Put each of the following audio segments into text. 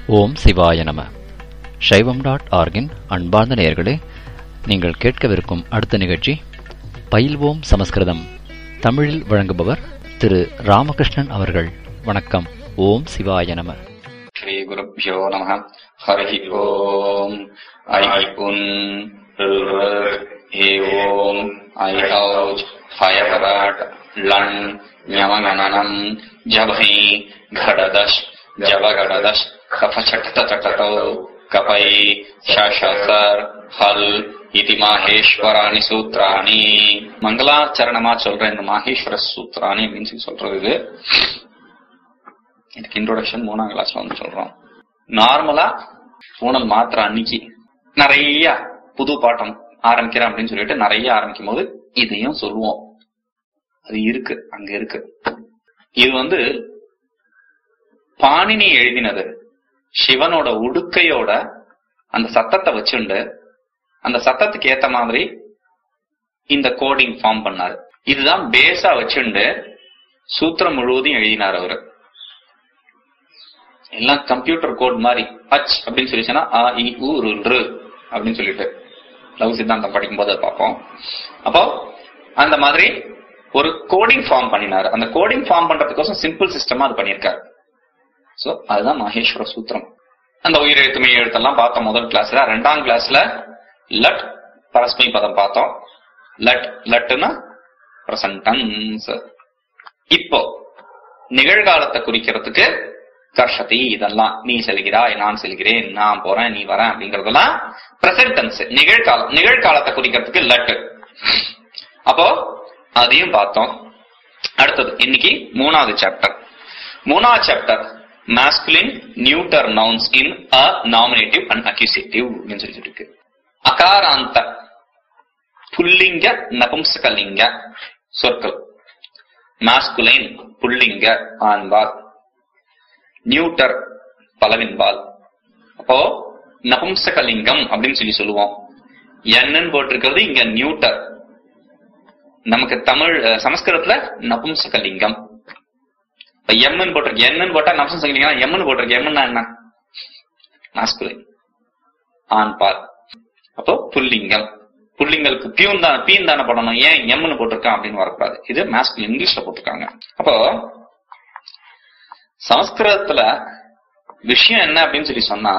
ஓம் சிவாய நம சைவம் டாட் ஆர்கின் அன்பார்ந்த நேயர்களே நீங்கள் கேட்கவிருக்கும் அடுத்த நிகழ்ச்சி பயில்வோம் சமஸ்கிருதம் தமிழில் வழங்குபவர் திரு ராமகிருஷ்ணன் அவர்கள் வணக்கம் ஓம் சிவாய நம श्रीगुरुभ्यो नमः हरिः ओम् ऐ उन् ऋ ए ओम् ऐ औज् फयवराट् लण् ञमगणनम् जभै घडदश् जवगडदश् कफचटतटटौ कपै शशसर् हल् इति மாஹேஸ்வராணி சூத்ராணி மங்களாச்சரணமா சொல்ற இந்த மாஹேஸ்வர சூத்ராணி அப்படின்னு சொல்லி சொல்றது இது இதுக்கு இன்ட்ரோடக்ஷன் மூணாம் கிளாஸ்ல வந்து சொல்றோம் நார்மலா பூனல் மாத்திர அன்னைக்கு நிறைய புது பாட்டம் ஆரம்பிக்கிறேன் அப்படின்னு சொல்லிட்டு நிறைய ஆரம்பிக்கும் போது இதையும் சொல்லுவோம் அது இருக்கு அங்க இருக்கு இது வந்து பாணினி எழுதினது சிவனோட உடுக்கையோட அந்த சத்தத்தை வச்சுண்டு அந்த சத்தத்துக்கு ஏத்த மாதிரி இந்த கோடிங் ஃபார்ம் பண்ணாரு இதுதான் பேஸா வச்சுண்டு சூத்திரம் முழுவதும் எழுதினார் அவரு எல்லாம் கம்ப்யூட்டர் கோட் மாதிரி அச் அப்படின்னு சொல்லிச்சுன்னா அ இ உ ரு ரு அப்படின்னு சொல்லிட்டு லவ் சித்தாந்தம் படிக்கும் போது அதை பார்ப்போம் அப்போ அந்த மாதிரி ஒரு கோடிங் ஃபார்ம் பண்ணினாரு அந்த கோடிங் ஃபார்ம் பண்றதுக்கோசம் சிம்பிள் சிஸ்டமா அது பண்ணியிருக்காரு சோ அதுதான் மகேஸ்வர சூத்திரம் அந்த உயிர் எழுத்துமை எழுத்தெல்லாம் பார்த்தோம் முதல் கிளாஸ்ல ரெண்டாம் கிளாஸ்ல லட் பரஸ்மை பதம் பார்த்தோம் லட் லட்டுன்னா பிரசன்டன்ஸ் இப்போ நிகழ்காலத்தை குறிக்கிறதுக்கு கர்ஷதி இதெல்லாம் நீ செல்கிறாய் நான் செல்கிறேன் நான் போறேன் நீ வரேன் அப்படிங்கறதெல்லாம் பிரசன்டென்ஸ் நிகழ்காலம் நிகழ்காலத்தை குறிக்கிறதுக்கு லட்டு அப்போ அதையும் பார்த்தோம் அடுத்தது இன்னைக்கு மூணாவது சாப்டர் மூணாவது chapter masculine neuter nouns in a nominative and accusative அப்படின்னு சொல்லி இருக்கு அகாராந்த புல்லிங்க நபும்சகலிங்க சொற்கள் மாஸ்குலைன் புல்லிங்க ஆண்பால் நியூட்டர் பலவின்பால் அப்போ நபும்சகலிங்கம் அப்படின்னு சொல்லி சொல்லுவோம் என்னன்னு போட்டிருக்கிறது இங்க நியூட்டர் நமக்கு தமிழ் சமஸ்கிருதத்துல நபும்சகலிங்கம் இப்ப எம்னு போட்டிருக்கு என்னன்னு போட்டா நபும்சகலிங்கம் எம்னு போட்டிருக்கு எம்னா என்ன மாஸ்குலின் ஆண் பால் அப்போ புல்லிங்கம் புல்லிங்களுக்கு பியூன் தான் பீன் தானே போடணும் ஏன் எம்னு போட்டிருக்கான் அப்படின்னு வரக்கூடாது இது மாஸ்குலின் இங்கிலீஷ்ல போட்டிருக்காங்க அப்போ சமஸ்கிருதத்துல விஷயம் என்ன அப்படின்னு சொல்லி சொன்னா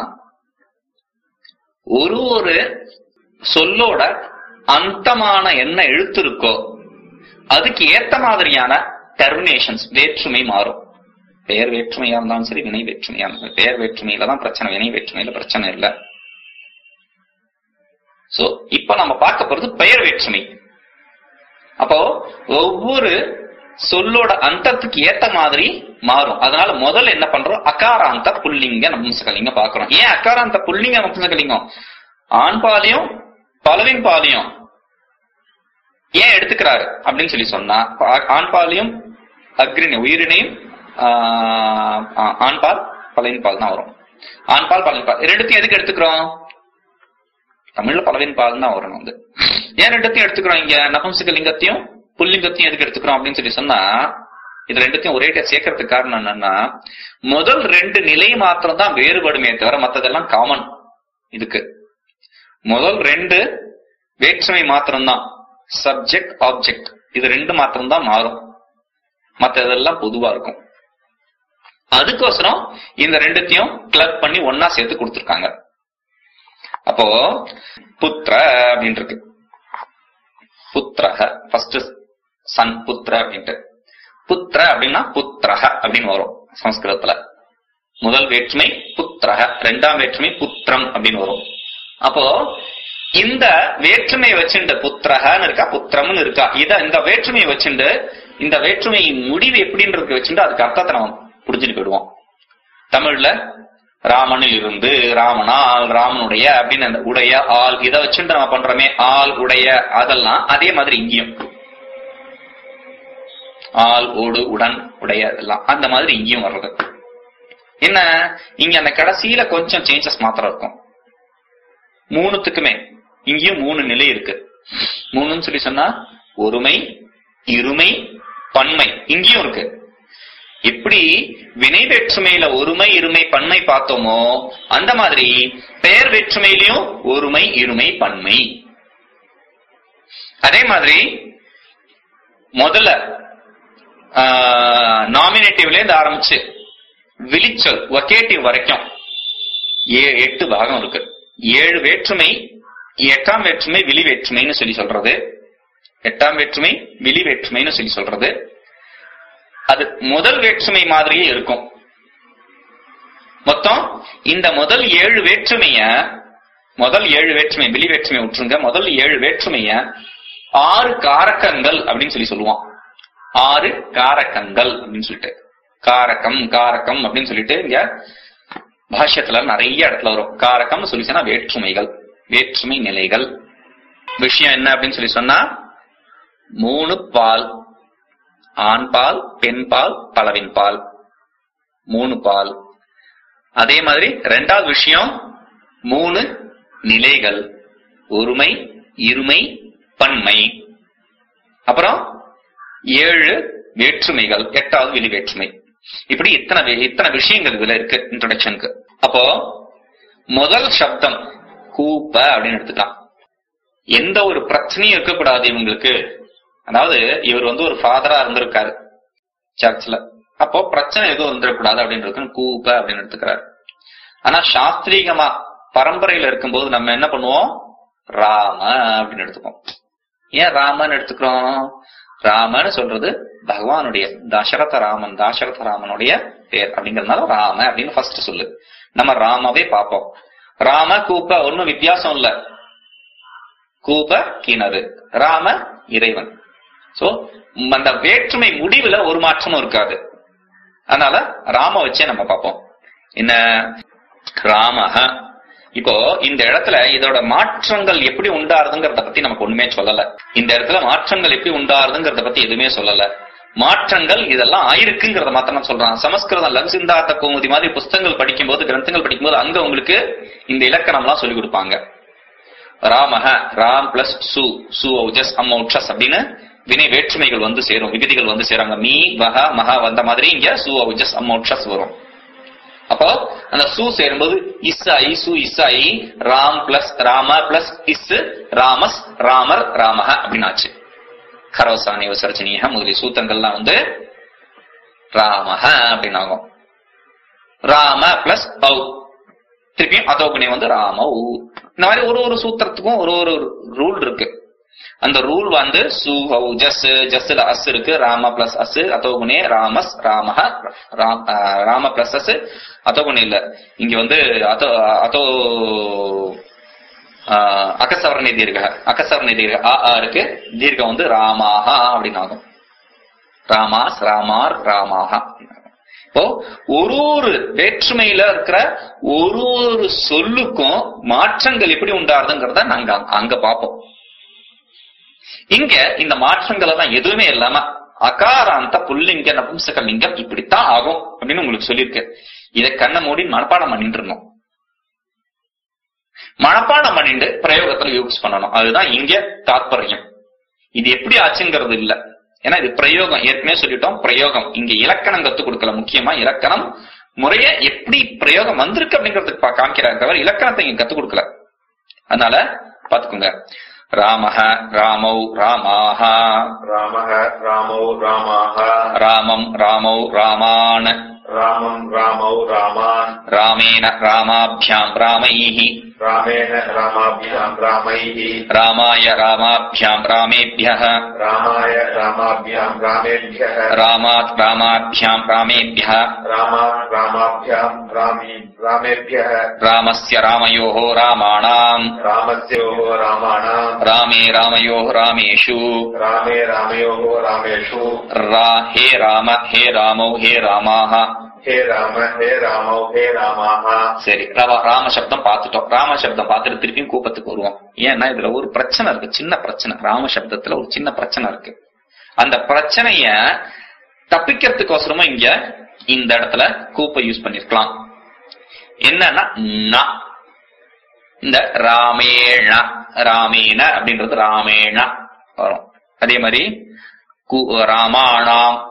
ஒரு ஒரு சொல்லோட அந்தமான என்ன எழுத்து இருக்கோ அதுக்கு ஏத்த மாதிரியான டெர்மினேஷன்ஸ் வேற்றுமை மாறும் பெயர் வேற்றுமையா இருந்தாலும் சரி வினை வேற்றுமையா இருந்தாலும் பெயர் வேற்றுமையில தான் பிரச்சனை வினை வேற்றுமையில பிரச்சனை இல்லை சோ இப்ப நம்ம பார்க்க போறது பெயர் வேற்றுமை அப்போ ஒவ்வொரு சொல்லோட அந்தத்துக்கு ஏத்த மாதிரி மாறும் அதனால முதல்ல என்ன பண்றோம் அகாராந்த புல்லிங்க நபும்சகலிங்க பாக்குறோம் ஏன் அகாராந்த புல்லிங்க நபும்சகலிங்கம் ஆண் பாலையும் பலவின் பாலையும் ஏன் எடுத்துக்கிறாரு அப்படின்னு சொல்லி சொன்னா ஆண் பாலையும் அக்ரிணை உயிரினையும் ஆண் பால் பலவின் பால் தான் வரும் ஆண் பால் பலவின் பால் ரெண்டுத்தையும் எதுக்கு எடுத்துக்கிறோம் தமிழ்ல பலவின் பால் தான் வரும் வந்து ஏன் ரெண்டுத்தையும் எடுத்துக்கிறோம் இங்க நபும்சகலிங்கத்தையும் புல்லிங்கத்தையும் எதுக்கு எடுத்துக்கிறோம் அப்படின்னு சொல்லி சொன்னா இது ரெண்டுத்தையும் ஒரே சேர்க்கறதுக்கு காரணம் என்னன்னா முதல் ரெண்டு நிலை மாத்திரம் தான் வேறுபடுமே தவிர மத்ததெல்லாம் காமன் இதுக்கு முதல் ரெண்டு வேற்றுமை மாத்திரம்தான் சப்ஜெக்ட் ஆப்ஜெக்ட் இது ரெண்டு மாத்திரம் தான் மாறும் மத்த இதெல்லாம் பொதுவா இருக்கும் அதுக்கோசரம் இந்த ரெண்டுத்தையும் கிளப் பண்ணி ஒன்னா சேர்த்து கொடுத்துருக்காங்க அப்போ புத்திர அப்படின்னு இருக்கு புத்திரக ஃபர்ஸ்ட் சன் புத்திர அப்படின்ட்டு புத்திர அப்படின்னா புத்திரக அப்படின்னு வரும் சமஸ்கிருதத்துல முதல் வேற்றுமை புத்திரக ரெண்டாம் வேற்றுமை புத்திரம் அப்படின்னு வரும் அப்போ இந்த வேற்றுமையை வச்சுண்டு புத்திரகன்னு இருக்கா புத்திரம்னு இருக்கா இத இந்த வேற்றுமையை வச்சுண்டு இந்த வேற்றுமை முடிவு எப்படின்றது வச்சுட்டு அதுக்கு அர்த்தத்தை நம்ம புரிஞ்சுட்டு போயிடுவோம் தமிழ்ல ராமனில் இருந்து ராமனால் ராமனுடைய அப்படின்னு அந்த உடைய ஆள் இதை வச்சுட்டு நம்ம பண்றோமே ஆள் உடைய அதெல்லாம் அதே மாதிரி இங்கேயும் ஆள் ஓடு உடன் உடைய எல்லாம் அந்த மாதிரி இங்கேயும் வர்றது என்ன இங்க அந்த கடைசியில கொஞ்சம் சேஞ்சஸ் மாத்திரம் இருக்கும் மூணுத்துக்குமே இங்கேயும் மூணு நிலை இருக்கு மூணுன்னு சொல்லி சொன்னா ஒருமை இருமை பன்மை இங்கேயும் இருக்கு எப்படி வினை வேற்றுமையில ஒருமை இருமை பன்மை பார்த்தோமோ அந்த மாதிரி பெயர் வேற்றுமையிலையும் ஒருமை இருமை பன்மை அதே மாதிரி முதல்ல நாமினேட்டிவ்ல இருந்து ஆரம்பிச்சு விழிச்சொல் ஒகேட்டிவ் வரைக்கும் ஏ- எட்டு பாகம் இருக்கு ஏழு வேற்றுமை எட்டாம் வேற்றுமை விழி வேற்றுமைன்னு சொல்லி சொல்றது எட்டாம் வேற்றுமை விழி வேற்றுமைன்னு சொல்லி சொல்றது அது முதல் வேற்றுமை மாதிரியே இருக்கும் மொத்தம் இந்த முதல் ஏழு வேற்றுமைய முதல் ஏழு வேற்றுமை விழி வேற்றுமை விட்டுருங்க முதல் ஏழு வேற்றுமைய ஆறு காரக்கங்கள் அப்படின்னு சொல்லி சொல்லுவான் ஆறு காரக்கங்கள் அப்படின்னு சொல்லிட்டு காரகம் காரகம் அப்படின்னு சொல்லிட்டு இங்க பாஷ்யத்துல நிறைய இடத்துல வரும் காரகம்னு சொல்லிச்சுன்னா வேற்றுமைகள் வேற்றுமை நிலைகள் விஷயம் என்ன அப்படின்னு சொல்லி சொன்னா மூணு பால் ஆண் பால் பெண் பால் பலவின் பால் மூணு பால் அதே மாதிரி ரெண்டாவது விஷயம் மூணு நிலைகள் ஒருமை இருமை பன்மை அப்புறம் ஏழு வேற்றுமைகள் எட்டாவது வெளி வேற்றுமை இப்படி இத்தனை வி- இத்தனை விஷயங்கள் இதுல இருக்கு இன்ட்ரோடக்ஷனுக்கு அப்போ முதல் சப்தம் கூப்ப அப்படின்னு எடுத்துக்கலாம் எந்த ஒரு பிரச்சனையும் இருக்கக்கூடாது இவங்களுக்கு அதாவது இவர் வந்து ஒரு ஃபாதரா இருந்திருக்காரு சர்ச்ல அப்போ பிரச்சனை எதுவும் வந்துடக்கூடாது அப்படின்னு கூப்ப அப்படின்னு எடுத்துக்கிறாரு ஆனா சாஸ்திரீகமா பரம்பரையில இருக்கும்போது நம்ம என்ன பண்ணுவோம் ராம அப்படின்னு எடுத்துப்போம் ஏன் ராமன் எடுத்துக்கிறோம் ராமன்னு சொல்றது பகவானுடைய தசரத ராமன் தாசரத ராமனுடைய பேர் அப்படிங்கறதுனால ராம அப்படின்னு ஃபர்ஸ்ட் சொல்லு நம்ம ராமவே பார்ப்போம் ராம கூப்ப ஒன்னும் வித்தியாசம் இல்ல கூப கிணறு ராம இறைவன் சோ அந்த வேற்றுமை முடிவுல ஒரு மாற்றமும் இருக்காது அதனால ராம வச்சே நம்ம பார்ப்போம் என்ன ராமஹ இப்போ இந்த இடத்துல இதோட மாற்றங்கள் எப்படி உண்டாருதுங்கிறத பத்தி நமக்கு ஒண்ணுமே சொல்லல இந்த இடத்துல மாற்றங்கள் எப்படி உண்டாருதுங்கிறத பத்தி எதுவுமே சொல்லல மாற்றங்கள் இதெல்லாம் ஆயிருக்குங்கிறத மாத்திரம் சொல்றான் சமஸ்கிருதம் லக்சிந்தார்த்த கோமுதி மாதிரி புஸ்தகங்கள் படிக்கும்போது கிரந்தங்கள் படிக்கும்போது அங்க உங்களுக்கு இந்த இலக்கணம்லாம் சொல்லி கொடுப்பாங்க ராமஹ ராம் பிளஸ் சு சு ஔஜஸ் அம் ஔட்சஸ் அப்படின்னு வினை வேற்றுமைகள் வந்து சேரும் விகுதிகள் வந்து சேராங்க மீ வஹ மஹ வந்த மாதிரி இங்க சு ஔஜஸ் அம் ஔட்சஸ் வரும் அப்போ அந்த சு சேரும்போது இஸ்ஸாயி சு இஸ்ஸாயி ராம் பிளஸ் ராம பிளஸ் இஸ் ராமஸ் ராமர் ராமஹ அப்படின்னு ஆச்சு கரவசானி விசர்ஜனீக முதலிய சூத்திரங்கள்லாம் வந்து ராமஹ அப்படின்னு ஆகும் ராம பிளஸ் ஔ திருப்பியும் அதோகுணி வந்து ராம ஊ இந்த மாதிரி ஒரு ஒரு சூத்திரத்துக்கும் ஒரு ஒரு ரூல் இருக்கு அந்த ரூல் வந்து சு ஹௌ ஜஸ் ஜஸ்ல அஸ் இருக்கு ராம பிளஸ் அஸ் அதோகுணே ராமஸ் ராமஹ ராம் அஹ், ராம பிளஸ் அஸ் அதோகுணி இல்ல இங்க வந்து அதோ அதோ ஆஹ், அகசவர்ணி தீர்க்க அகசவர்ணி தீர்க்க ஆ ஆ இருக்கு தீர்க்கம் வந்து ராமாஹா அப்படின்னு ஆகும் ராமாஸ் ராமார் ராமாஹா இப்போ ஒரு ஒரு வேற்றுமையில இருக்கிற ஒரு ஒரு சொல்லுக்கும் மாற்றங்கள் எப்படி உண்டாருதுங்கிறத நாங்க அங்க- அங்க பார்ப்போம் இங்க இந்த மாற்றங்கள் எல்லாம் எதுவுமே இல்லாம அகாராந்த புல்லிங்க நபும்சக லிங்கம் இப்படித்தான் ஆகும் அப்படின்னு உங்களுக்கு சொல்லியிருக்கு இதை கண்ணை மூடி மனப்பாடம் பண்ணிட்டு இருந்தோம் மனப்பாடம் பண்ணிட்டு பிரயோகத்துல யூஸ் பண்ணணும் அதுதான் இங்க தாத்பரியம் இது எப்படி ஆச்சுங்கிறது இல்ல ஏன்னா இது பிரயோகம் ஏற்கனவே சொல்லிட்டோம் பிரயோகம் இங்க இலக்கணம் கத்துக் கொடுக்கல முக்கியமா இலக்கணம் முறைய எப்படி பிரயோகம் வந்திருக்கு அப்படிங்கறதுக்கு பா- காமிக்கிறார் தவிர இலக்கணத்தை இங்க கத்துக் கொடுக்கல அதனால பாத்துக்கோங்க ராமஹ ராமௌ ராமாஹ रामः रामौ रामाः ராமம் ராமௌ ராமான் रामम् रामौ रामान् ராமேன ராமாபியாம் ராமைஹி रामेण रामाभ्याम् रामैः ராமாய ராமாபியாம் ராமேபியः रामाय रामाभ्याम् रामेभ्यः ராமாத் ராமாபியாம் ராமேபியः रामात् रामाभ्याम् रामी रामेभ्यः ராமஸ்ய ராமயோः ராமாணாம் रामस्योः रामाणाम् ராமே ராமயோः ராமேஷு रामे रामयोः रामेषु ரா ஹே ராம ஹே ராமௌ ஹே ராமாஹ हे राम हे रामौ हे रामाः சரி ரவ- ராம சப்தம் பார்த்துட்டோம் ராம சப்தம் பார்த்துட்டு திருப்பியும் கூப்பத்துக்கு வருவோம் ஏன்னா இதுல ஒரு பிரச்சனை இருக்கு சின்ன பிரச்சனை ராம சப்தத்துல ஒரு சின்ன பிரச்சனை இருக்கு அந்த பிரச்சனைய தப்பிக்கிறதுக்கோசரமா இங்க இந்த இடத்துல கூப்பை யூஸ் பண்ணிருக்கலாம் என்னன்னா ந. இந்த ராமேண ராமேன அப்படின்றது ராமேண வரும் அதே மாதிரி கு- ராமாணாம்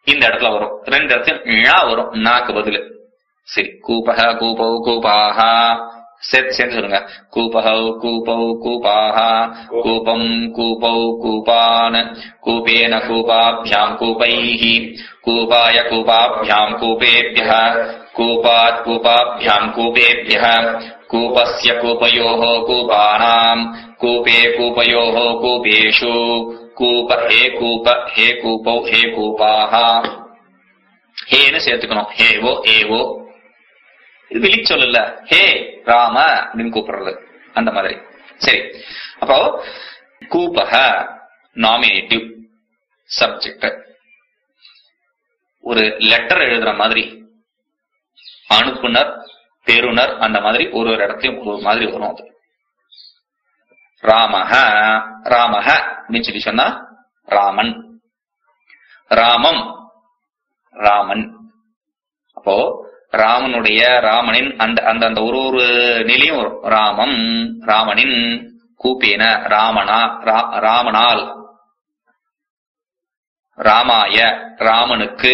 இந்த இடத்துல வரும் ரெண்டு இடத்துலயும் ழா வரும் நாக்கு பதிலு சரி கூபக கூபௌ கூபாக சேர்த்து சேர்ந்து சொல்லுங்க கூபஹௌ கூபௌ கூபாக கூபம் கூபௌ கூபான் கூபேன கூபாभ्याम् கூபைः கூபாய கூபாभ्याम् கூபேभ्यः கூபாத் கூபாभ्याम् கூபேभ्यः கூபஸ்ய கூபயோः கூபானாम् கூபே கூபயோः கூபேஷு கூப ஹே கூப ஹே கூபௌ ஹே கூபாக ஹேன்னு சேர்த்துக்கணும் ஹேவோ ஏவோ இது விழிச்சொல் இல்ல ஹே ராம அப்படின்னு கூப்பிடுறது அந்த மாதிரி சரி அப்போ கூபக நாமினேட்டிவ் சப்ஜெக்ட் ஒரு லெட்டர் எழுதுற மாதிரி அனுப்புனர் பெறுனர் அந்த மாதிரி ஒரு ஒரு இடத்தையும் ஒரு ஒரு மாதிரி வரும் அது ராமஹ ராமஹ அப்படின்னு சொல்லி சொன்னா ராமன் ராமம் ராமன் அப்போ ராமனுடைய ராமனின் அந்த அந்த அந்த ஒரு ஒரு நிலையும் வரும் ராமம் ராமனின் கூப்பேன ராமனா ரா- ராமனால் ராமாய ராமனுக்கு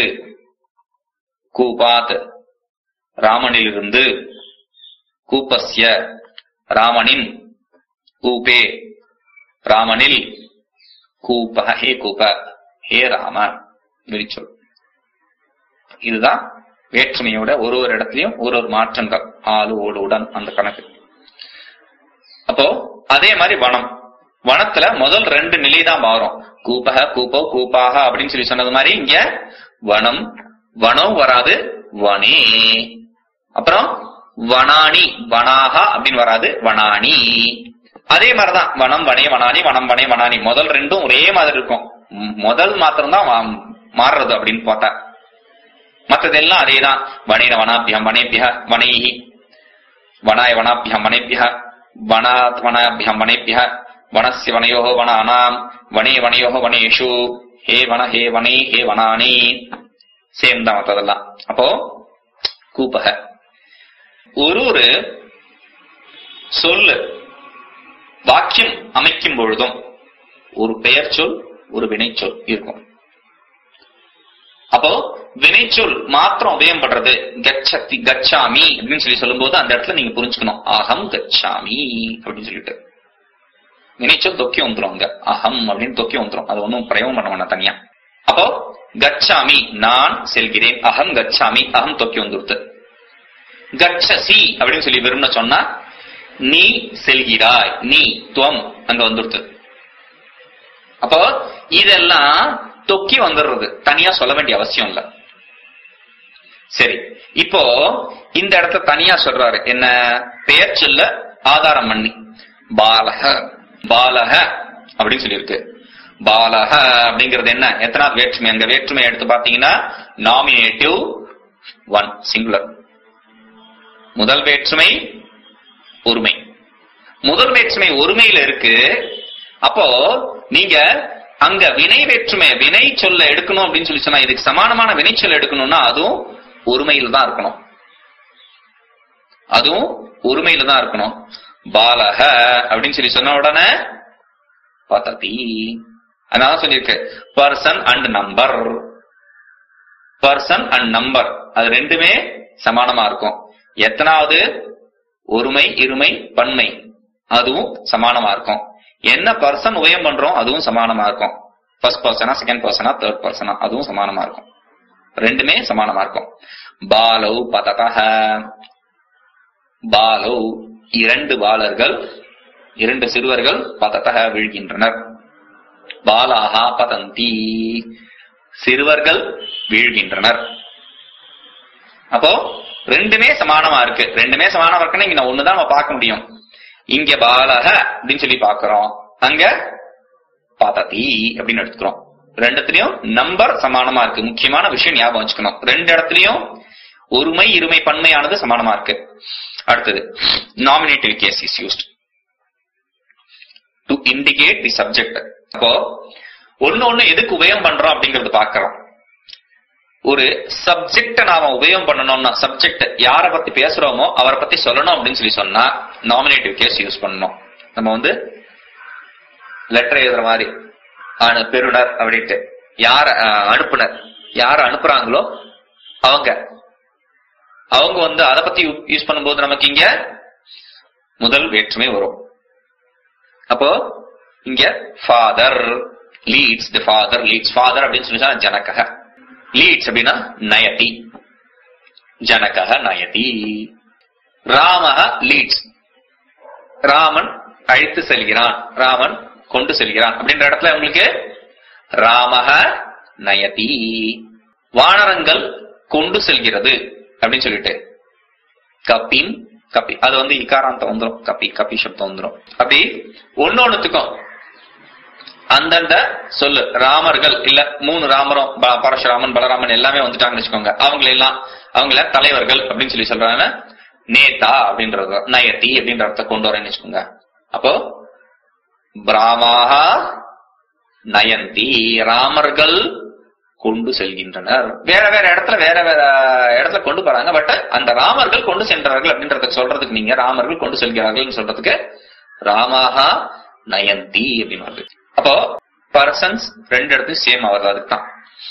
கூபாத் ராமனிலிருந்து கூப்பஸ்ய ராமனின் கூபே ராமனில் கூப ஹே கூப ஹே ராம விரிச்சொல் இதுதான் வேற்றுமையோட ஒரு ஒரு இடத்துலயும் ஒரு ஒரு மாற்றங்கள் ஆளு ஓடு உடன் அந்த கணக்கு அப்போ அதே மாதிரி வனம் வனத்துல முதல் ரெண்டு நிலை தான் மாறும் கூபக கூப்போ கூப்பாக அப்படின்னு சொல்லி சொன்னது மாதிரி இங்க வனம் வனம் வராது வனே அப்புறம் வனானி வனாகா அப்படின்னு வராது வனானி அதே மாதிரிதான் வனம் வனே வனானி வனம் வனே வனானி முதல் ரெண்டும் ஒரே மாதிரி இருக்கும் ம், முதல் மாத்திரம் தான் மாறுறது அப்படின்னு பார்த்தா மற்றதெல்லாம் அதேதான் வனேன வனாபியம் வனேபிய வனைஹி வனாய வனாபியம் வனேபிய வனாத் வனாபியம் வனேபிய வனஸ்ய வனயோ வனானாம் வனே வனயோ வனேஷு ஹே வன ஹே வனே ஹே வனானி சேம் தான் மற்றதெல்லாம் அப்போ கூப்பக ஒரு ஒரு சொல்லு வாக்கியம் அமைக்கும் பொழுதும் ஒரு பெயர் சொல் ஒரு வினைச்சொல் இருக்கும் அப்போ வினைச்சொல் மாத்திரம் உபயம் பண்றது கச்சத்தி கச்சாமி அப்படின்னு சொல்லி சொல்லும்போது அந்த இடத்துல நீங்க புரிஞ்சுக்கணும் அகம் கச்சாமி அப்படின்னு சொல்லிட்டு வினைச்சொல் தொக்கி வந்துரும் அங்க அகம் அப்படின்னு தொக்கி வந்துரும் அது ஒன்றும் பிரயோகம் பண்ண வேண்டாம் தனியா அப்போ கச்சாமி நான் செல்கிறேன் அகம் கச்சாமி அகம் தொக்கி வந்துருது கச்சசி அப்படின்னு சொல்லி விரும்பின சொன்னா நீ செல்கிறாய் நீ துவம் அங்க வந்துருது அப்போ இதெல்லாம் தொக்கி வந்துடுறது தனியா சொல்ல வேண்டிய அவசியம் இல்ல சரி இப்போ இந்த இடத்த தனியா சொல்றாரு என்ன பெயர் சொல்ல ஆதாரம் பண்ணி பாலக பாலக அப்படின்னு சொல்லியிருக்கு பாலக அப்படிங்கிறது என்ன எத்தனாவது வேற்றுமை அங்க வேற்றுமை எடுத்து பாத்தீங்கன்னா நாமினேட்டிவ் ஒன் சிங்குலர் முதல் வேற்றுமை ஒருமை முதல் வேற்றுமை ஒருமையில இருக்கு அப்போ நீங்க அங்க வினை வேற்றுமை வினை சொல்ல எடுக்கணும் அப்படின்னு சொல்லி சொன்னா இதுக்கு சமானமான வினை சொல்ல எடுக்கணும்னா அதுவும் ஒருமையில தான் இருக்கணும் அதுவும் ஒருமையில தான் இருக்கணும் பாலக அப்படின்னு சொல்லி சொன்ன உடனே பததி அதனால சொல்லியிருக்கு person and number person and number அது ரெண்டுமே சமானமா இருக்கும் எத்தனாவது ஒருமை இருமை பன்மை அதுவும் சமானமா இருக்கும் என்ன பர்சன் உபயம் பண்றோம் அதுவும் சமானமா இருக்கும் ஃபர்ஸ்ட் பர்சனா செகண்ட் பர்சனா தேர்ட் பர்சனா அதுவும் சமானமா இருக்கும் ரெண்டுமே சமானமா இருக்கும் பாலவ் பதகஹ பாலவ் இரண்டு பாலர்கள் இரண்டு சிறுவர்கள் பததக வீழ்கின்றனர் பாலாகா பதந்தி சிறுவர்கள் வீழ்கின்றனர் அப்போ ரெண்டுமே சமானமா இருக்கு ரெண்டுமே சமானமா இருக்குன்னா இங்க நான் ஒண்ணுதான் நம்ம பார்க்க முடியும் இங்க பாலக அப்படின்னு சொல்லி பாக்குறோம் அங்க பததி அப்படின்னு எடுத்துக்கிறோம் ரெண்டுத்துலயும் நம்பர் சமானமா இருக்கு முக்கியமான விஷயம் ஞாபகம் வச்சுக்கணும் ரெண்டு இடத்துலயும் ஒருமை இருமை பன்மையானது சமானமா இருக்கு அடுத்தது nominative case is used to indicate the subject அப்போ ஒண்ணு ஒண்ணு எதுக்கு உபயம் பண்றோம் அப்படிங்கறது பாக்குறோம் ஒரு சப்ஜெக்ட நாம உபயோகம் பண்ணணும்னா சப்ஜெக்ட் யார பத்தி பேசுறோமோ அவரை பத்தி சொல்லணும் அப்படின்னு சொல்லி சொன்னா நாமினேட்டிவ் கேஸ் யூஸ் பண்ணணும் நம்ம வந்து லெட்டர் எழுதுற மாதிரி அனு பெறுனர் அப்படின்ட்டு யார அஹ், அனுப்புனர் யார் அனுப்புறாங்களோ அவங்க அவங்க வந்து அதை பத்தி யூஸ் பண்ணும்போது நமக்கு இங்க முதல் வேற்றுமை வரும் அப்போ இங்க father leads the father leads father அப்படின்னு சொல்லி ஜனகக லீட்ஸ் அப்படின்னா நயதி ஜனகக நயதி ராமஹ லீட்ஸ் ராமன் அழைத்து செல்கிறான் ராமன் கொண்டு செல்கிறான் அப்படின்ற இடத்துல உங்களுக்கு ராமஹ நயதி வானரங்கள் கொண்டு செல்கிறது அப்படின்னு சொல்லிட்டு கப்பின் கப்பி அது வந்து இக்காராந்தம் வந்துரும் கப்பி கப்பி சப்தம் வந்துரும் அப்படி ஒன்னொன்னுத்துக்கும் அந்தந்த சொல்லு ராமர்கள் இல்ல மூணு ராமரும் ப- பரசுராமன் பலராமன் எல்லாமே வந்துட்டாங்கன்னு வச்சுக்கோங்க அவங்களை எல்லாம் அவங்கள தலைவர்கள் அப்படின்னு சொல்லி சொல்றாங்க நேதா அப்படின்றது நயத்தி அப்படின்ற அர்த்தத்தை கொண்டு வரேன்னு வச்சுக்கோங்க அப்போ பிராமாகா நயந்தி ராமர்கள் கொண்டு செல்கின்றனர் வேற வேற இடத்துல வேற வேற இடத்துல கொண்டு போறாங்க பட் அந்த ராமர்கள் கொண்டு சென்றார்கள் அப்படின்றத சொல்றதுக்கு நீங்க ராமர்கள் கொண்டு செல்கிறார்கள் சொல்றதுக்கு ராமாஹா நயந்தி அப்படின்னு வருது அப்போ பர்சன்ஸ் ரெண்டு இடத்துலயும் சேம் வருது அதுக்கு தான்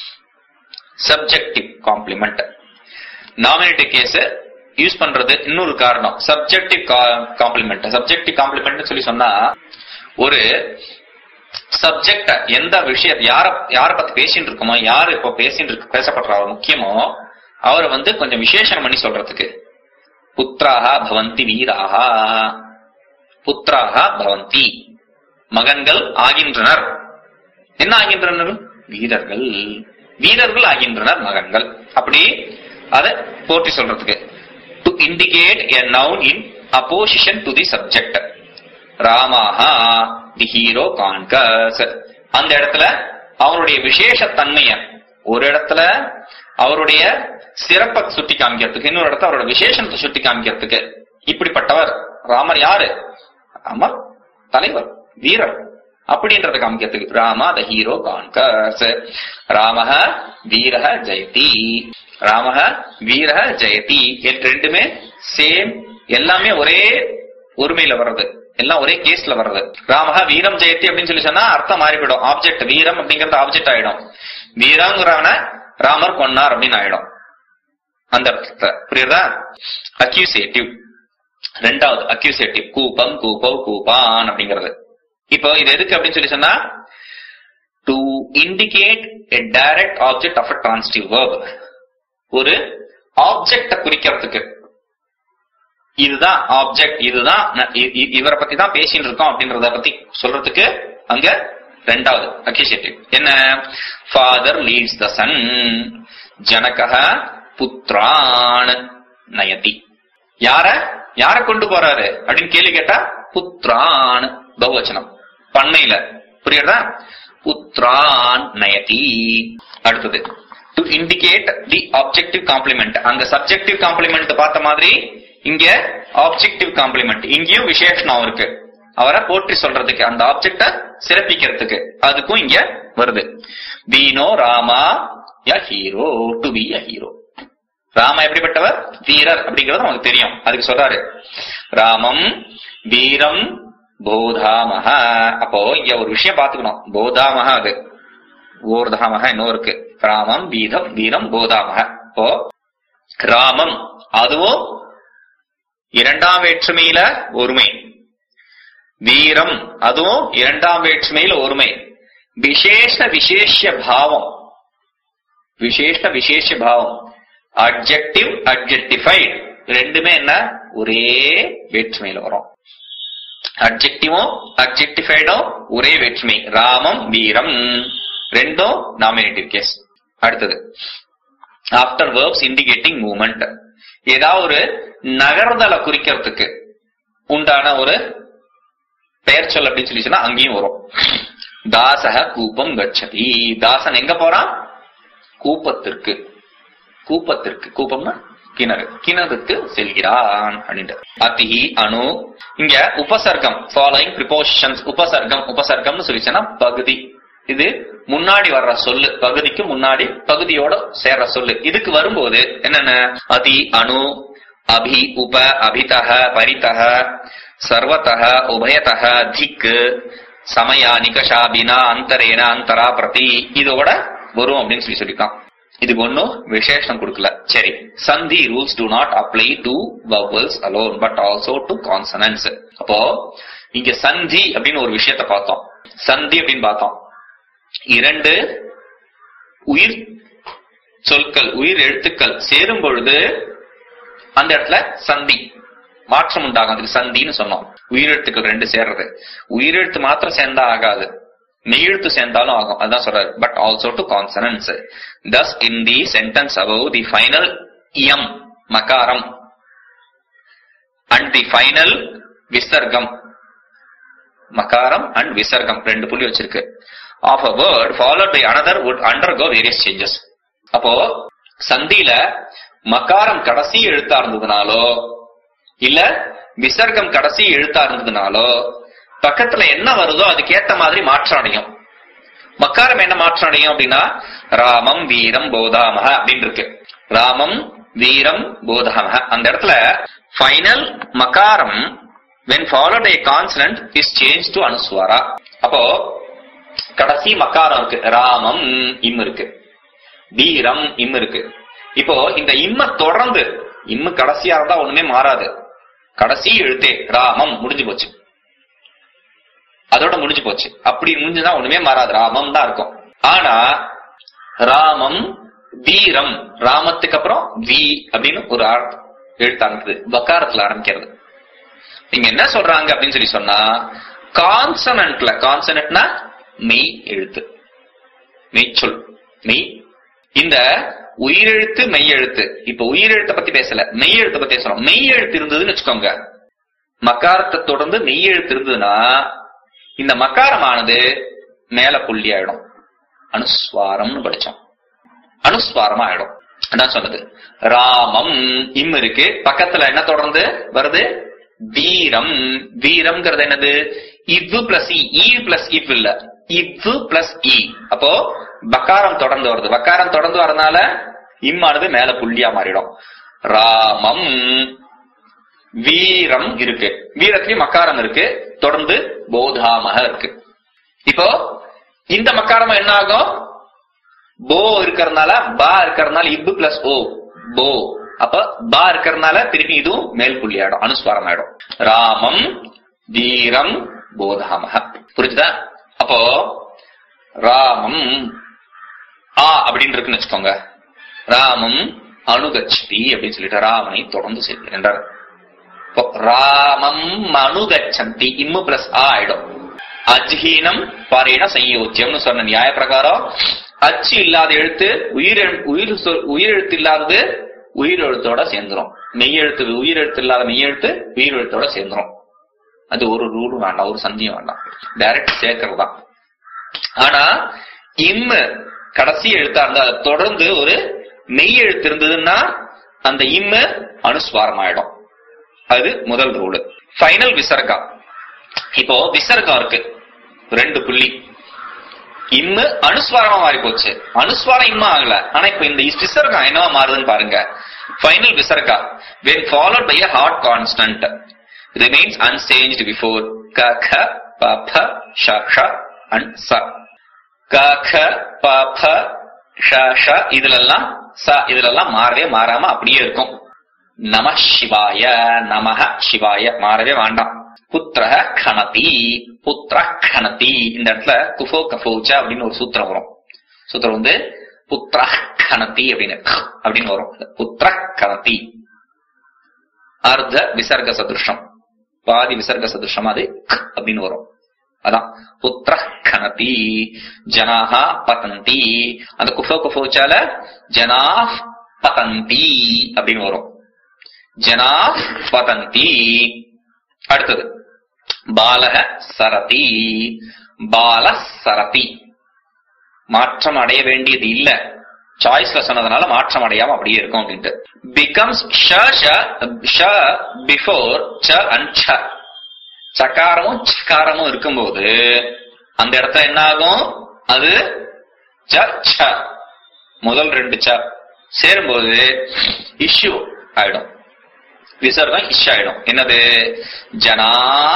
subjective complement nominative case use பண்றது இன்னொரு காரணம் சப்ஜெக்டிவ் காம்ப்ளிமெண்ட் சப்ஜெக்டிவ் காம்ப்ளிமெண்ட் சொல்லி சொன்னா ஒரு சப்ஜெக்ட எந்த விஷயம் யார யார பத்தி பேசிட்டு இருக்கோமோ யாரு இப்போ பேசிட்டு இருக்கு பேசப்படுறாரோ முக்கியமோ அவரை வந்து கொஞ்சம் விசேஷம் பண்ணி சொல்றதுக்கு புத்திராக பவந்தி வீராக புத்திராக பவந்தி மகன்கள் ஆகின்றனர் என்ன ஆகின்றனர் வீரர்கள் வீரர்கள் ஆகின்றனர் மகன்கள் அப்படி அதை போற்றி சொல்றதுக்கு to indicate a noun in apposition to the subject ராமாஹா தி ஹீரோ கான்கஸ் அந்த இடத்துல அவருடைய விசேஷத்தன்மைய ஒரு இடத்துல அவருடைய சிறப்பை சுட்டி காமிக்கிறதுக்கு இன்னொரு இடத்துல அவரோட விசேஷத்தை சுட்டி காமிக்கிறதுக்கு இப்படிப்பட்டவர் ராமர் யாரு ராமர் தலைவர் வீரர் அப்படின்றத காமிக்கிறதுக்கு ராமா த ஹீரோ கான்கஸ் ராமஹ வீரஹ ஜெயதி ராமஹ வீரஹ ஜெயதி இது ரெண்டுமே சேம் எல்லாமே ஒரே ஒருமையில வர்றது எல்லாம் ஒரே கேஸ்ல வர்றது ராமஹ வீரம் ஜெயதி அப்படின்னு சொல்லி சொன்னா அர்த்தம் மாறிவிடும் ஆப்ஜெக்ட் வீரம் அப்படிங்கறது ஆப்ஜெக்ட் ஆயிடும் வீரங்கிறவன ராமர் கொன்னார் அப்படின்னு ஆயிடும் அந்த அர்த்தத்தை புரியுதா அக்யூசேட்டிவ் ரெண்டாவது அக்யூசேட்டிவ் கூப்பம் கூப்பவ் கூப்பான் அப்படிங்கிறது இப்போ இது எதுக்கு அப்படின்னு சொல்லி சொன்னா to indicate a direct object of a transitive verb ஒரு ஆப்ஜெக்ட குறிக்கிறதுக்கு இதுதான் ஆப்ஜெக்ட் இதுதான் ந- இ- இ- இவரை பத்தி தான் பேசிட்டு இருக்கோம் அப்படின்றத பத்தி சொல்றதுக்கு அங்க ரெண்டாவது அக்யூசேட்டிவ் என்ன ஃபாதர் லீட்ஸ் த சன் ஜனகஹ புத்ரான் நயதி யார யார கொண்டு போறாரு அப்படின்னு கேள்வி கேட்டா புத்ரான் பகுவச்சனம் பண்மையில புரியுறதா புத்ரான் நயதி அடுத்தது to indicate the objective complement அங்க சப்ஜெக்டிவ் காம்ப்ளிமெண்ட் பார்த்த மாதிரி இங்க ஆப்ஜெக்டிவ் காம்ப்ளிமெண்ட் இங்கேயும் விசேஷனம் இருக்கு அவரை போற்றி சொல்றதுக்கு அந்த ஆப்ஜெக்ட சிறப்பிக்கிறதுக்கு அதுக்கும் இங்க வருது வீணோ ராமா ய hero to be a hero ராம எப்படிப்பட்டவர் வீரர் அப்படிங்கிறது நமக்கு தெரியும் அதுக்கு சொல்றாரு ராமம் வீரம் போதாமஹ அப்போ இங்க ஒரு விஷயம் பாத்துக்கணும் போதாமஹ அது ஓர்தாமக இன்னும் இருக்கு ராமம் வீதம் வீரம் போதாமக இப்போ ராமம் அதுவும் இரண்டாம் வேற்றுமையில ஒருமை வீரம் அதுவும் இரண்டாம் வேற்றுமையில ஒருமை விசேஷ விசேஷ பாவம் விசேஷ விசேஷ பாவம் அப்ஜெக்டிவ் அப்ஜெக்டிஃபைட் ரெண்டுமே என்ன ஒரே வேற்றுமையில வரும் அப்ஜெக்டிவும் அப்ஜெக்டிஃபைடும் ஒரே வேற்றுமை ராமம் வீரம் ரெண்டும் நாமினேட்டிவ் கேஸ் அடுத்தது ஆஃப்டர் வேர்ப்ஸ் இண்டிகேட்டிங் மூமெண்ட் ஏதாவது ஒரு நகர்தலை குறிக்கிறதுக்கு உண்டான ஒரு பெயர் சொல் அப்படின்னு சொல்லி சொன்னா அங்கேயும் வரும் தாசக கூப்பம் கச்சதி தாசன் எங்க போறான் கூப்பத்திற்கு கூப்பத்திற்கு கூப்பம்னா கிணறு கிணறுக்கு செல்கிறான் அப்படின்ட்டு அதிஹி அணு இங்க உபசர்க்கம் ஃபாலோயிங் ப்ரிபோஷன்ஸ் உபசர்க்கம் உபசர்க்கம்னு சொல்லிச்சுன்னா பகுதி இது முன்னாடி வர்ற சொல்லு பகுதிக்கு முன்னாடி பகுதியோட சேர்ற சொல்லு இதுக்கு வரும்போது என்னென்ன அதி அணு அபி உப அபிதக பரிதக சர்வதக உபயதக திக் சமயா நிகஷாபினா அந்தரேன அந்தரா பிரதி இதோட வரும் அப்படின்னு சொல்லி சொல்லிருக்கான் இதுக்கு ஒன்னும் விசேஷம் கொடுக்கல சரி சந்தி rules to not apply to vowels alone but also to consonants அப்போ இங்க சந்தி அப்படின்னு ஒரு விஷயத்த பார்த்தோம் சந்தி அப்படின்னு பார்த்தோம் இரண்டு உயிர் சொற்கள் உயிர் எழுத்துக்கள் சேரும் பொழுது அந்த இடத்துல சந்தி மாற்றம் உண்டாகும் அதுக்கு சந்தின்னு சொன்னோம் உயிரெழுத்துக்கள் ரெண்டு சேர்றது உயிரெழுத்து மாத்திரம் சேர்ந்தா ஆகாது மெய்யெழுத்து சேர்ந்தாலும் ஆகும் அதான் சொல்றாரு but also to consonants thus in the sentence above the final M மகாரம் அண்ட் தி ஃபைனல் விசர்க்கம் மகாரம் அண்ட் விசர்க்கம் ரெண்டு புள்ளி வச்சிருக்கு of a word followed by another would undergo various changes அப்போ சந்தியில மகாரம் கடைசி எழுத்தா இருந்ததுனாலோ இல்ல விசர்க்கம் கடைசி எழுத்தா இருந்ததுனாலோ பக்கத்துல என்ன வருதோ அதுக்கேத்த மாதிரி மாற்றம் அடையும் மக்காரம் என்ன மாற்றம் அடையும் அப்படின்னா ராமம் வீரம் போதாமக அப்படின்னு இருக்கு ராமம் வீரம் போதாமக அந்த இடத்துல ஃபைனல் மகாரம் when followed a consonant is changed to அனுஸ்வாரா அப்போ கடைசி மக்காரம் இருக்கு ராமம் இம் இருக்கு வீரம் இம் இருக்கு இப்போ இந்த இம்ம தொடர்ந்து இம்மு கடைசியா இருந்தா ஒண்ணுமே மாறாது கடைசி எழுத்தே ராமம் முடிஞ்சு போச்சு அதோட முடிஞ்சு போச்சு அப்படி முடிஞ்சுதான் ஒண்ணுமே மாறாது ராமம் தான் இருக்கும் ஆனா ராமம் வீரம் ராமத்துக்கு அப்புறம் வி அப்படின்னு ஒரு ஆர்- எழுத்து ஆரம்பிக்குது வக்காரத்துல ஆரம்பிக்கிறது நீங்க என்ன சொல்றாங்க அப்படின்னு சொல்லி சொன்னா கான்சனன்ட்ல கான்சனன்ட்னா மெய் எழுத்து மெய்ச்சொல் மெய் இந்த உயிரெழுத்து மெய்யெழுத்து இப்ப உயிரெழுத்தை பத்தி பேசல மெய்யெழுத்தை பத்தி பேசணும் மெய்யெழுத்து இருந்ததுன்னு வச்சுக்கோங்க மக்காரத்தை தொடர்ந்து மெய்யெழுத்து இருந்ததுன்னா இந்த மக்காரமானது மேல புள்ளி ஆயிடும் அனுஸ்வாரம்னு படிச்சோம் அனுஸ்வாரமா ஆயிடும் அதான் சொன்னது ராமம் இம் இருக்கு பக்கத்துல என்ன தொடர்ந்து வருது வீரம் வீரம்ங்கிறது என்னது இவ்வு பிளஸ் இ பிளஸ் இவ் இல்ல இவ்வு பிளஸ் இ அப்போ பக்காரம் தொடர்ந்து வருது பக்காரம் தொடர்ந்து வரதுனால இம்மானது மேல புள்ளியா மாறிடும் ராமம் வீரம் இருக்கு வீரத்திலயும் மக்காரம் இருக்கு தொடர்ந்து போதாமக இருக்கு இப்போ இந்த மக்காரம் என்ன ஆகும் போ இருக்கிறதுனால பா இருக்கிறதுனால இப்பு பிளஸ் ஓ போ அப்ப பா இருக்கிறதுனால திருப்பி இதுவும் மேல் புள்ளி ஆயிடும் அனுஸ்வாரம் ஆயிடும் ராமம் வீரம் போதாமக புரிஞ்சுதா அப்போ ராமம் ஆ அப்படின்னு இருக்குன்னு வச்சுக்கோங்க ராமம் அணுகச்சதி அப்படின்னு சொல்லிட்டு ராமனை தொடர்ந்து சேர்க்கிறார் இப்போ ராமம் அணுகச்சந்தி இம்மு பிளஸ் ஆ ஆயிடும் அஜ்ஹீனம் பாரேன சயோத்தியம்னு சொன்ன நியாய பிரகாரம் அச்சு இல்லாத எழுத்து உயிர் உயிர் சொல்- உயிர் எழுத்து இல்லாதது உயிர் எழுத்தோட சேர்ந்துரும் மெய் எழுத்து உயிர் எழுத்து இல்லாத மெய் எழுத்து உயிர் எழுத்தோட சேர்ந்துரும் அது ஒரு ரூலும் வேண்டாம் ஒரு சந்தியும் வேண்டாம் டைரக்ட் சேர்க்கறது தான் ஆனா இம்மு கடைசி எழுத்தா இருந்தா அதை தொடர்ந்து ஒரு மெய் எழுத்து இருந்ததுன்னா அந்த இம்மு அனுஸ்வாரம் ஆயிடும் அது முதல் ரூல் ஃபைனல் விசர்கா இப்போ விசர்கா இருக்கு ரெண்டு புள்ளி இம்மு அனுஸ்வாரமா மாறி போச்சு அனுஸ்வாரம் இம்மா ஆகல ஆனா இப்ப இந்த விசர்கா என்னவா மாறுதுன்னு பாருங்க ஃபைனல் விசர்கா when followed by a hard consonant remains unchanged before ka kha pa pha sha sha and sa க க ப ப ஷ ஷ இதுலெல்லாம் ச இதுலெல்லாம் மாறவே மாறாம அப்படியே இருக்கும் நம சிவாய நமஹ சிவாய மாறவே வேண்டாம் புத்திர கணதி புத்திர கணதி இந்த இடத்துல குஃபோ கஃபோச்ச அப்படின்னு ஒரு சூத்திரம் வரும் சூத்திரம் வந்து புத்திர கணதி அப்படின்னு அப்படின்னு வரும் புத்திர கணதி அர்த்த விசர்க சதுருஷம் பாதி விசர்க சதுருஷம் அது க் அப்படின்னு வரும் அதான் புத்திர கணதி ஜனாக பதந்தி அந்த குஃபோ குஃபோச்சால ஜனா பதந்தி அப்படின்னு வரும் ஜனா பதந்தி அடுத்தது பாலக சரதி பால சரதி மாற்றம் அடைய வேண்டியது இல்ல சாய்ஸ்ல சொன்னதுனால மாற்றம் அடையாம அப்படியே இருக்கும் அப்படின்ட்டு பிகம்ஸ் ஷ பிஃபோர் ச அண்ட் ச சகாரமும் சகாரமும் இருக்கும்போது அந்த இடத்துல என்ன ஆகும் அது ச ச முதல் ரெண்டு ச சேரும்போது இஷ்யூ ஆயிடும் விசர்கம் இஷ் ஆயிடும் என்னது ஜனா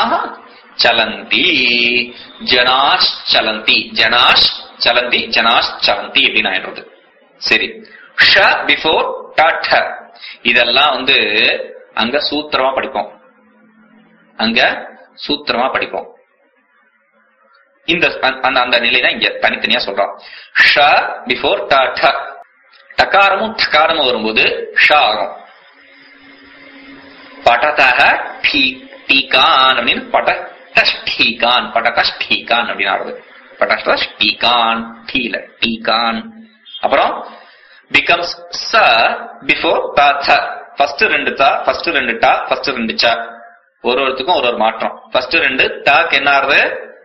சலந்தி ஜனாஷ் சலந்தி ஜனாஷ் சலந்தி ஜனாஷ் சலந்தி அப்படின்னு ஆயிடுறது சரி ஷ பிஃபோர் ட ட இதெல்லாம் வந்து அங்க சூத்திரமா படிப்போம் அங்க சூத்திரமா படிப்போம் இந்த அந்த அந்த நிலை தான் இங்க தனித்தனியா சொல்றான் ஷ பிஃபோர் ட ட டகாரமும் டகாரமும் வரும்போது ஷ ஆகும் படதக டீகான் அப்படின்னு படஷ்டீகான் படகஷ்டீகான் அப்படின்னு ஆடுது படஷ்டீகான் டீல டீகான் அப்புறம் பிகம்ஸ் ச பிஃபோர் த த ஃபர்ஸ்ட் ரெண்டு தா ஃபர்ஸ்ட் ரெண்டு டா ஃபர்ஸ்ட் ரெண்டு ச ஒரு ஒருத்துக்கும் ஒரு ஒரு மாற்றம் ஃபர்ஸ்ட் ரெண்டு டாக்கு என்ன ஆறுது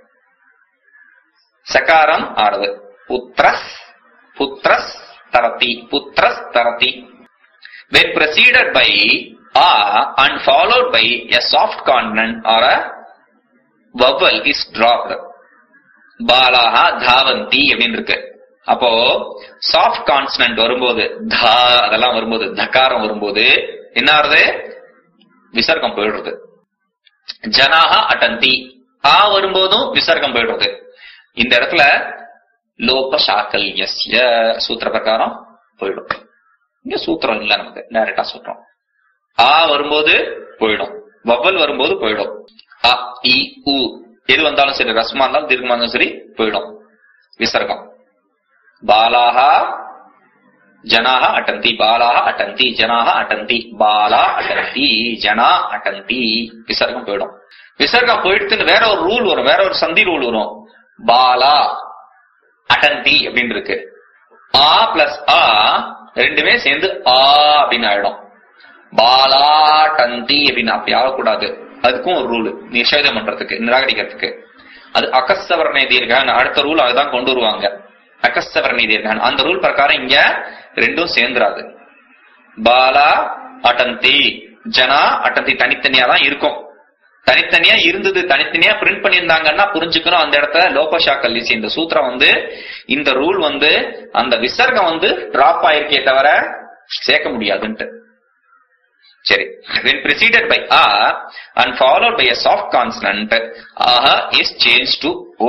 சகாரம் ஆறுது புத்ரஸ் புத்ரஸ் தரதி புத்ரஸ் தரதி when preceded by a and followed by a soft consonant or a vowel is dropped பாலாஹா தாவந்தி அப்படின்னு இருக்கு அப்போ சாஃப்ட் கான்சனன்ட் வரும்போது தா அதெல்லாம் வரும்போது தக்காரம் வரும்போது என்ன ஆறுது விசர்க்கம் போயிடுறது ஜனாஹா அட்டந்தி ஆ வரும்போதும் விசர்க்கம் போயிடுறது இந்த இடத்துல லோப சாக்கல்யஸ்ய சூத்திர பிரகாரம் போயிடும் இங்க சூத்திரம் இல்ல நமக்கு டைரக்டா சூத்திரம் ஆ வரும்போது போயிடும் வவ்வல் வரும்போது போயிடும் அ இ உ எது வந்தாலும் சரி ரஸ்மா இருந்தாலும் தீர்க்கமா இருந்தாலும் சரி போயிடும் விசர்க்கம் பாலாஹா ஜனாக அட்டந்தி பாலாக அட்டந்தி ஜனாக அட்டந்தி பாலா அட்டந்தி ஜனா அட்டந்தி விசர்க்கம் போயிடும் விசர்க்கம் போயிடுத்துன்னு வேற ஒரு ரூல் வரும் வேற ஒரு சந்தி ரூல் வரும் பாலா அட்டந்தி அப்படின்னு இருக்கு ஆ பிளஸ் ஆ ரெண்டுமே சேர்ந்து ஆ அப்படின்னு ஆயிடும் பாலா டந்தி அப்படின்னு அப்படி ஆகக்கூடாது அதுக்கும் ஒரு ரூல் நிஷேதம் பண்றதுக்கு நிராகரிக்கிறதுக்கு அது அகஸ்தவர்ணை தீர்கான் அடுத்த ரூல் அதுதான் கொண்டு வருவாங்க அகஸ்தவர்ணை தீர்கான் அந்த ரூல் பிரகாரம் இங்க ரெண்டும் சேர்ந்துராது பாலா அட்டந்தி ஜனா அட்டந்தி தனித்தனியா தான் இருக்கும் தனித்தனியா இருந்தது தனித்தனியா பிரிண்ட் பண்ணியிருந்தாங்கன்னா புரிஞ்சுக்கணும் அந்த இடத்துல லோகஷாக்கல் இந்த சூத்திரம் வந்து இந்த ரூல் வந்து அந்த விசர்க்கம் வந்து டிராப் ஆயிருக்கே தவிர சேர்க்க முடியாதுன்ட்டு சரி when preceded by a and followed by a soft consonant aha is changed to o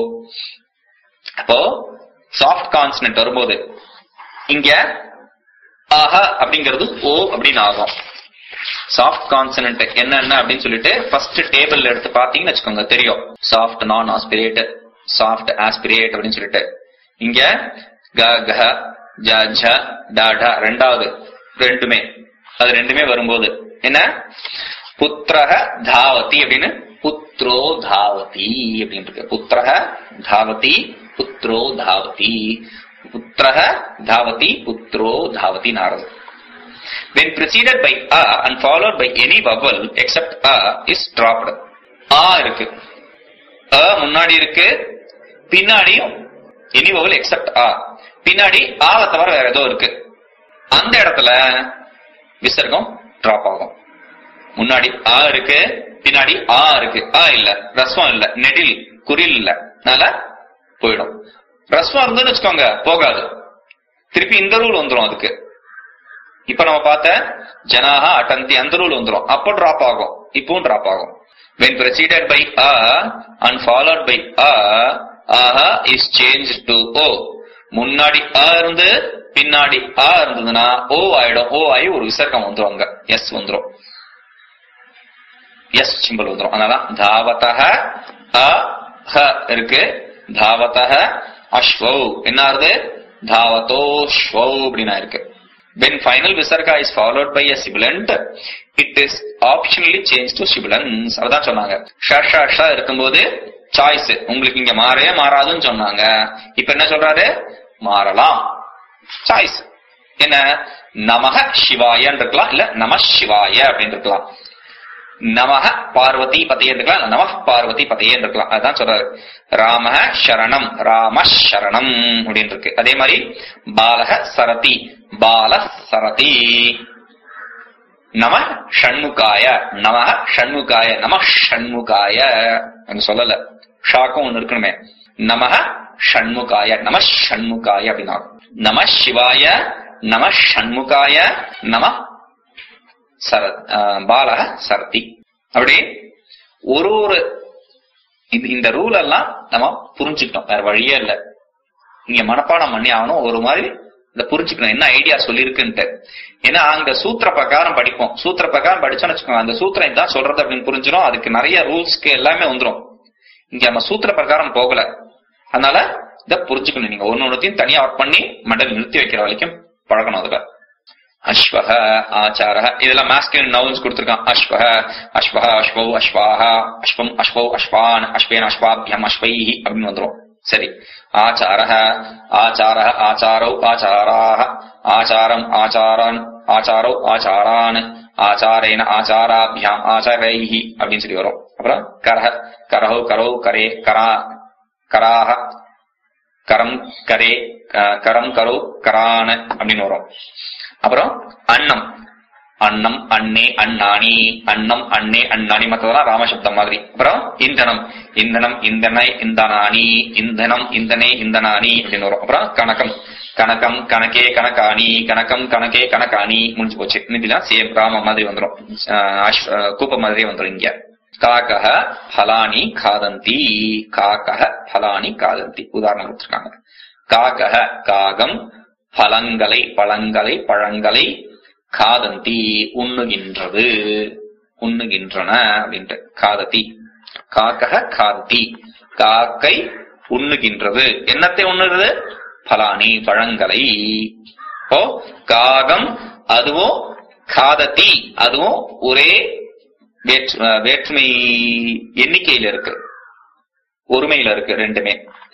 அப்போ சாஃப்ட் கான்சனன்ட் வரும்போது இங்க ஆஹ அப்படிங்கிறது ஓ அப்படின்னு ஆகும் சாஃப்ட் கான்சனன்ட் என்னென்ன அப்படின்னு சொல்லிட்டு ஃபர்ஸ்ட் டேபிள் எடுத்து பாத்தீங்கன்னு வச்சுக்கோங்க தெரியும் சாஃப்ட் நான் ஆஸ்பிரேட் சாஃப்ட் ஆஸ்பிரேட் அப்படின்னு சொல்லிட்டு இங்க க க ஜ ஜ ட ட ரெண்டாவது ரெண்டுமே அது ரெண்டுமே வரும்போது என்ன புத்திரக தாவதி அப்படின்னு புத்ரோ தாவதி அப்படின்னு இருக்கு புத்திரக தாவதி புத்ரோ தாவதி புத்திரக தாவதி புத்ரோ தாவதி நாரது when preceded by a and followed by any vowel except a is dropped ஆ இருக்கு அ முன்னாடி இருக்கு பின்னாடியும் எனி vowel except a பின்னாடி ஆவை தவிர வேற ஏதோ இருக்கு அந்த இடத்துல விசர்க்கம் டிராப் ஆகும் முன்னாடி ஆ இருக்கு பின்னாடி ஆ இருக்கு ஆ இல்ல ரஸ்வம் இல்ல நெடில் குறில் இல்ல அதனால போயிடும் ரஸ்வம் இருந்துன்னு வச்சுக்கோங்க போகாது திருப்பி இந்த ரூல் வந்துரும் அதுக்கு இப்ப நம்ம பார்த்த ஜனாஹா அட்டந்தி அந்த ரூல் வந்துரும் அப்போ டிராப் ஆகும் இப்பவும் டிராப் ஆகும் when preceded by a and followed by a aha is changed to o முன்னாடி அ இருந்து பின்னாடி ஆ இருந்ததுன்னா ஓ ஆயிடும் ஓ ஆகி ஒரு விசர்க்கம் வந்துரும் அங்க எஸ் வந்துரும் எஸ் சிம்பிள் வந்துரும் அதனால தாவதக அ ஹ இருக்கு தாவதக அஸ்வௌ என்ன ஆறுது தாவதோ ஸ்வௌ அப்படின்னா இருக்கு when final visarga is followed by a sibilant it is optionally changed to sibilants அதான் சொன்னாங்க ஷ ஷ ஷ இருக்கும்போது சாய்ஸ் உங்களுக்கு இங்க மாறவே மாறாதுன்னு சொன்னாங்க இப்ப என்ன சொல்றாரு மாறலாம் சாய்ஸ் என்ன நமக சிவாயன்னு இருக்கலாம் இல்ல நம சிவாய அப்படின்னு இருக்கலாம் நமக பார்வதி பதையே இருக்கலாம் இல்ல நம பார்வதி பதையே இருக்கலாம் அதான் சொல்றாரு ராம சரணம் ராம சரணம் அப்படின்னு இருக்கு அதே மாதிரி பாலக சரதி பால சரதி நம ஷண்முகாய நம ஷண்முகாய நம ஷண்முகாய அங்க சொல்லல ஷாக்கும் ஒண்ணு இருக்கணுமே நம ஷண்முகாய நம ஷண்முகாய அப்படின்னா நம சிவாய நம ஷண்முகாய நம சர பாலக சரதி அப்படி ஒரு ஒரு இது இந்த ரூல் எல்லாம் நம்ம புரிஞ்சுக்கிட்டோம் வேற வழியே இல்ல நீங்க மனப்பாடம் பண்ணி ஆகணும் ஒரு மாதிரி இந்த புரிஞ்சுக்கணும் என்ன ஐடியா சொல்லியிருக்குன்ட்டு ஏன்னா அங்க சூத்திர பிரகாரம் படிப்போம் சூத்திர பிரகாரம் படிச்சோம்னு வச்சுக்கோங்க அந்த சூத்திரம் இதான் சொல்றது அப்படின்னு புரிஞ்சிடும் அதுக்கு நிறைய ரூல்ஸ்க்கு எல்லாமே வந்துரும் இங்க நம்ம சூத்திர பிரகாரம் போகல அதனால இத புரிஞ்சுக்கணும் நீங்க ஒன்னு ஒன்னுத்தையும் தனியா ஒர்க் பண்ணி மண்டல் நிறுத்தி வைக்கிற வரைக்கும் பழகணும் அதுல அஸ்வஹ ஆச்சாரஹ இதெல்லாம் மாஸ்கின் நவுன்ஸ் கொடுத்திருக்கான் அஸ்வஹ அஸ்வஹ அஸ்வௌ அஸ்வாஹ அஸ்வம் அஸ்வௌ அஸ்வான் அஸ்வேன் அஸ்வாபியம் அஸ்வைஹி அப்படின்னு வந்துரும் சரி ஆச்சாரஹ ஆச்சாரஹ ஆச்சாரௌ ஆச்சாராஹ ஆச்சாரம் ஆச்சாரான் ஆச்சாரௌ ஆச்சாரான் ஆச்சாரேன ஆச்சாராபியாம் ஆச்சாரைஹி அப்படின்னு சொல்லி வரும் அப்புறம் கரஹ கரஹௌ கரௌ கரே கரா கராஹ கரம் கரே க- கரம் கரோ கரான அப்படின்னு வரும் அப்புறம் அன்னம் அன்னம் அன்னே அண்ணாணி அன்னம் அன்னே அண்ணாணி மற்றதெல்லாம் ராமசப்தம் மாதிரி அப்புறம் இந்தனம் இந்தனம் இந்தனை இந்தனானி இந்தனம் இந்தனே இந்தனானி அப்படின்னு வரும் அப்புறம் கணக்கம் கணக்கம் கணக்கே கணக்காணி கணக்கம் கணக்கே கணக்காணி முடிஞ்சு போச்சு மீதிலாம் சேம் ராம மாதிரி வந்துரும் ஆஹ் அஸ்வ- ஆஹ் கூப்ப மாதிரியே வந்துரும் இங்க காக்கஹ பலானி காதந்தி காக்கஹ பலானி காதந்தி உதாரணம் கொடுத்திருக்காங்க காக்கஹ காகம் பழங்களை பழங்களை பழங்களை காதந்தி உண்ணுகின்றது உண்ணுகின்றன அப்படின்ட்டு காததி காக்கஹ காததி காக்கை உண்ணுகின்றது என்னத்தை உண்ணுறது பலானி பழங்களை ஓ காகம் அதுவும் காததி அதுவும் ஒரே வேற்று- அஹ் வேற்றுமை எண்ணிக்கையில இருக்கு ஒருமையில இருக்கு ரெண்டுமே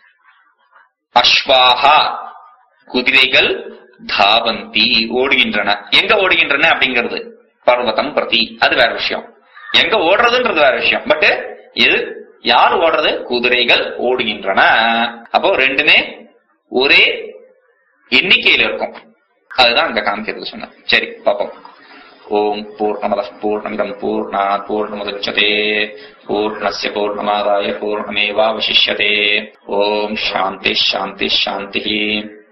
அஸ்வாஹா குதிரைகள் தாவந்தி ஓடுகின்றன எங்க ஓடுகின்றன அப்படிங்கிறது பர்வதம் பிரதி அது வேற விஷயம் எங்க ஓடுறதுன்றது வேற விஷயம் பட் இது யார் ஓடுறது குதிரைகள் ஓடுகின்றன அப்போ ரெண்டுமே ஒரே எண்ணிக்கையில இருக்கும் அதுதான் இந்த காமிக்கிறது சொன்னேன் சரி பாப்போம் ஓம் பூர்ணமதः பூர்ணமிதம் பூர்ணாத் பூர்ணமுதச்சதே பூர்ணस्य பூர்ணமாதாய பூர்ணமேவாவசிஷ்யते ஓம் சாந்தி சாந்தி சாந்தி